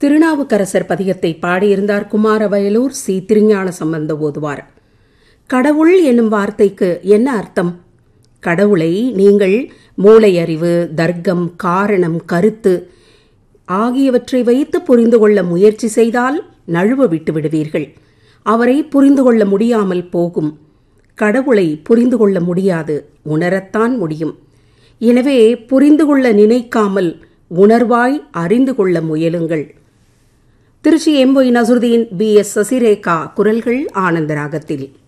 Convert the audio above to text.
திருநாவுக்கரசர் பதிகத்தை பாடியிருந்தார் குமாரவயலூர் சி திருஞான சம்பந்த ஓதுவார் கடவுள் என்னும் வார்த்தைக்கு என்ன அர்த்தம் கடவுளை நீங்கள் மூளையறிவு தர்க்கம் காரணம் கருத்து ஆகியவற்றை வைத்து புரிந்து கொள்ள முயற்சி செய்தால் நழுவ விட்டு விடுவீர்கள் அவரை புரிந்து கொள்ள முடியாமல் போகும் கடவுளை புரிந்து கொள்ள முடியாது உணரத்தான் முடியும் எனவே புரிந்து கொள்ள நினைக்காமல் உணர்வாய் அறிந்து கொள்ள முயலுங்கள் திருச்சி எம்பொய் நசுருதீன் பி எஸ் சசிரேகா குரல்கள் ஆனந்தராகத்தில்